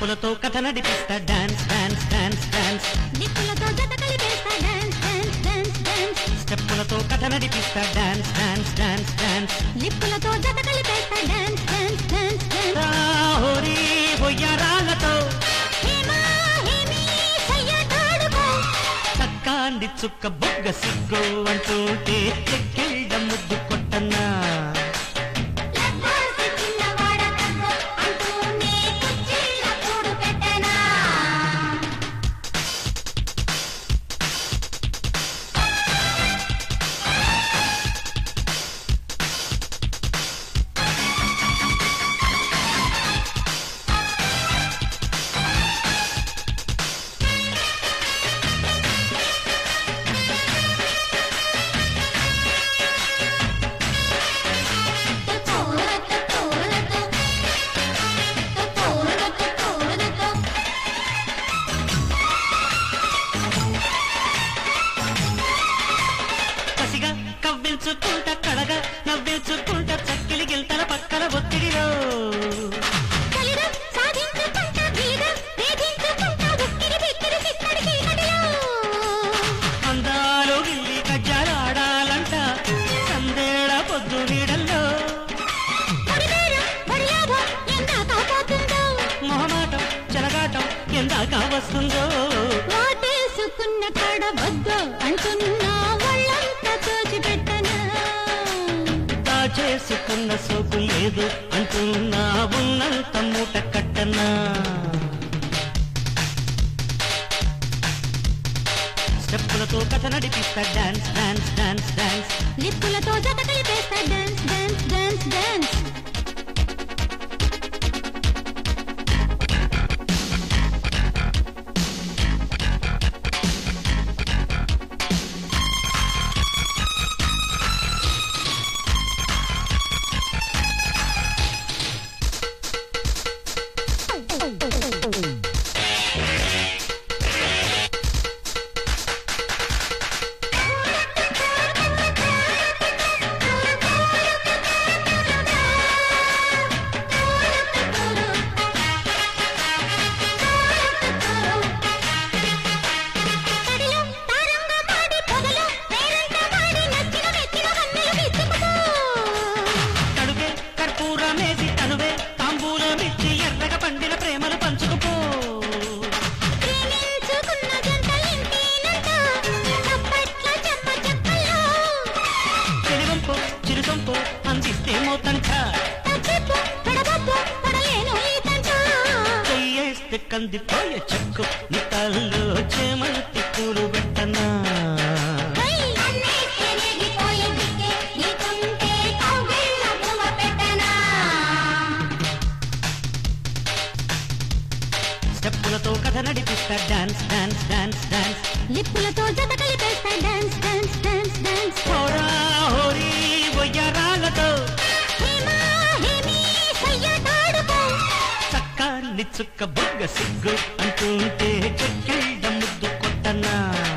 స్టెప్పులతో కథ నడిపిస్తా dance dance dance dance నిప్పులతో జత కలిపేస్తా డాన్స్ డాన్స్ డాన్స్ డాన్స్ స్టెప్పులతో కథ నడిపిస్తా డాన్స్ డాన్స్ డాన్స్ డాన్స్ నిప్పులతో జత కలిపేస్తా డాన్స్ డాన్స్ డాన్స్ డాన్స్ హోరీ బొయ్యారాలతో హేమా హేమీ సయ్యటాడుకో చక్కాంది చుక్క బొగ్గ సిగ్గు అంటుంటే చెక్కిళ్ళ ముద్దు కొట్టన్నా లగ్గాసి చిన్నవాడ తగ్గు అంటూనే కుచ్చిళ్ళ కూడు పెట్టనా కసిగా కవ్వించుకుంటా కడగా నవ్వించుకుంటా చక్కిలి గిల్తల పక్కన ఒత్తిడిలో అందాలు గిల్లి కజ్జాలాడాలంట సందేళ పొద్దు నీడల్లో మొహమాటం చెలగాటం ఎందాక వస్తుందో కాడ వద్దు అంటున్నా వాళ్ళంతా తోచిపెట్టనా దాచేసుకున్న సోకు లేదు అంటున్నా ఉన్నంత మూట కట్టనా స్టెప్పులతో కథ నడిపిస్తా డాన్స్ డాన్స్ డాన్స్ డాన్స్ లిప్పులతో జత కలిపేస్తా డాన్స్ డాన్స్ డాన్స్ డాన్స్ తడిలో తారంగా మాడి పొగలో పేరంట వాడి నచ్చిన మెచ్చిన వన్నెలు విచ్చుకుపో కడుగే కర్పూరమేసి తనువే తాంబూలమిచ్చి ఎర్రగా పండిన ప్రేమలు పంచుకుపో ప్రేమించుకున్న జంటలింటేనంట చప్పట్ల చెమ్మ చెక్కల్లో చెలివంపు చిరుసొంపు అందిస్తే మోతంట తప్పిపు పడబప్పు పడలేను ఈ తంట చెయ్యేస్తే కందిపోయే చెక్కు నీ తల్లో చేమంతి పూలు పెట్టనా హై అన్నే తెరిగిపోయే దిక్కే నీకుంటే కౌగిళ్ళ పువ్వ పెట్టనా స్టెప్పులతో కథ నడిపిస్తా డాన్స్ డాన్స్ డాన్స్ డాన్స్ లిప్పులతో జత కలిపేస్తా డాన్స్ డాన్స్ డాన్స్ డాన్స్ హోరా హోరీ వయ్యారాలతో హేమా హేమీ సయ్యటాడుకో చక్కాన్ని చుక్క బుగ్గ సిగ్గు అంటుంటే చెక్కిళ్ళ ముద్దు కొట్టనా